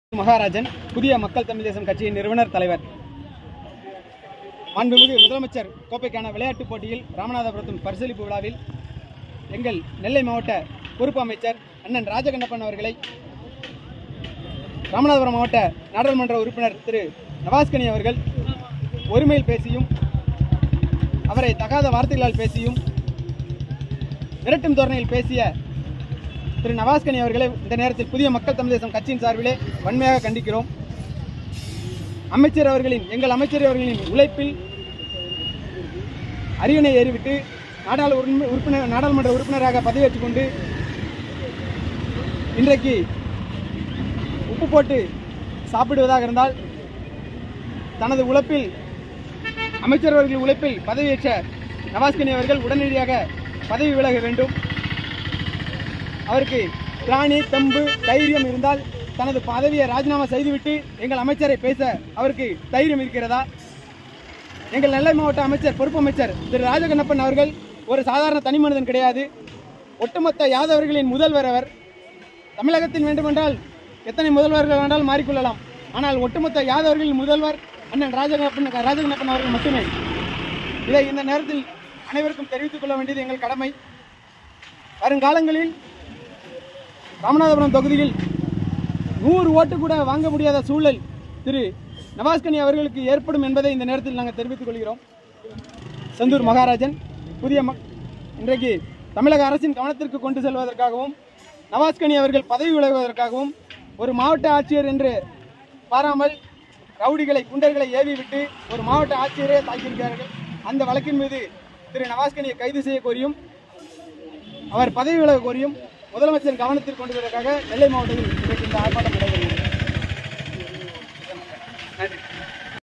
மகாராஜன் புதிய மக்கள் தமிழ் தேசம் கட்சியின் நிறுவனர் தலைவர் மாண்புமிகு முதலமைச்சர் கோப்பைக்கான விளையாட்டுப் போட்டியில் ராமநாதபுரத்தின் பரிசளிப்பு விழாவில் எங்கள் நெல்லை மாவட்ட பொறுப்பு அமைச்சர் அண்ணன் ராஜகண்ணப்பன் அவர்களை ராமநாதபுரம் மாவட்ட நாடாளுமன்ற உறுப்பினர் திரு நவாஸ்கனி அவர்கள் ஒருமையில் பேசியும் அவரை தகாத வார்த்தைகளால் பேசியும் மிரட்டும் தோரணையில் பேசிய திரு நவாஸ்கனி அவர்களை இந்த நேரத்தில் புதிய மக்கள் தமிழ் தேசம் கட்சியின் சார்பிலே வன்மையாக கண்டிக்கிறோம் அமைச்சர் அவர்களின் எங்கள் அமைச்சர் அவர்களின் உழைப்பில் அரியணை ஏறிவிட்டு நாடாளு உறுப்பி- உறுப்பினர் நாடாளுமன்ற உறுப்பினராக பதவியேற்றுக் கொண்டு இன்றைக்கு உப்பு போட்டு சாப்பிடுவதாக இருந்தால் தனது உழைப்பில் அமைச்சர் அவர்கள் உழைப்பில் பதவியேற்ற நவாஸ்கனி அவர்கள் உடனடியாக பதவி விலக வேண்டும் அவருக்கு திராணி தெம்பு தைரியம் இருந்தால் தனது பதவியை ராஜினாமா செய்துவிட்டு எங்கள் அமைச்சரை பேச அவருக்கு தைரியம் இருக்கிறதா எங்கள் நெல்லை மாவட்ட அமைச்சர் பொறுப்பு அமைச்சர் திரு ராஜகண்ணப்பன் அவர்கள் ஒரு சாதாரண தனி மனிதன் கிடையாது ஒட்டுமொத்த யாதவர்களின் முதல்வர் அவர் தமிழகத்தில் வேண்டுமென்றால் எத்தனை முதல்வர்கள் வேண்டாலும் மாறிக்கொள்ளலாம் ஆனால் ஒட்டுமொத்த யாதவர்களின் முதல்வர் அண்ணன் ராஜகண்ணப்பன் ராஜகண்ணப்பன் அவர்கள் மட்டுமே இதை இந்த நேரத்தில் அனைவருக்கும் தெரிவித்துக் கொள்ள வேண்டியது எங்கள் கடமை வருங்காலங்களில் ராமநாதபுரம் தொகுதியில் நூறு ஓட்டு கூட வாங்க முடியாத சூழல் திரு நவாஸ்கனி அவர்களுக்கு ஏற்படும் என்பதை இந்த நேரத்தில் நாங்கள் தெரிவித்துக் கொள்கிறோம் செந்தூர் மகாராஜன் புதிய மக் இன்றைக்கு தமிழக அரசின் கவனத்திற்கு கொண்டு செல்வதற்காகவும் நவாஸ்கனி அவர்கள் பதவி விலகுவதற்காகவும் ஒரு மாவட்ட ஆட்சியர் என்று பாராமல் ரவுடிகளை குண்டர்களை ஏவி விட்டு ஒரு மாவட்ட ஆட்சியரே தாக்கியிருக்கிறார்கள் அந்த வழக்கின் மீது திரு நவாஸ்கனியை கைது செய்ய கோரியும் அவர் பதவி விலக கோரியும் முதலமைச்சர் கவனத்தில் கொண்டு வருவதற்காக நெல்லை மாவட்டத்தில் இன்றைக்கு இந்த ஆர்ப்பாட்டம் நடைபெறுகிறது நன்றி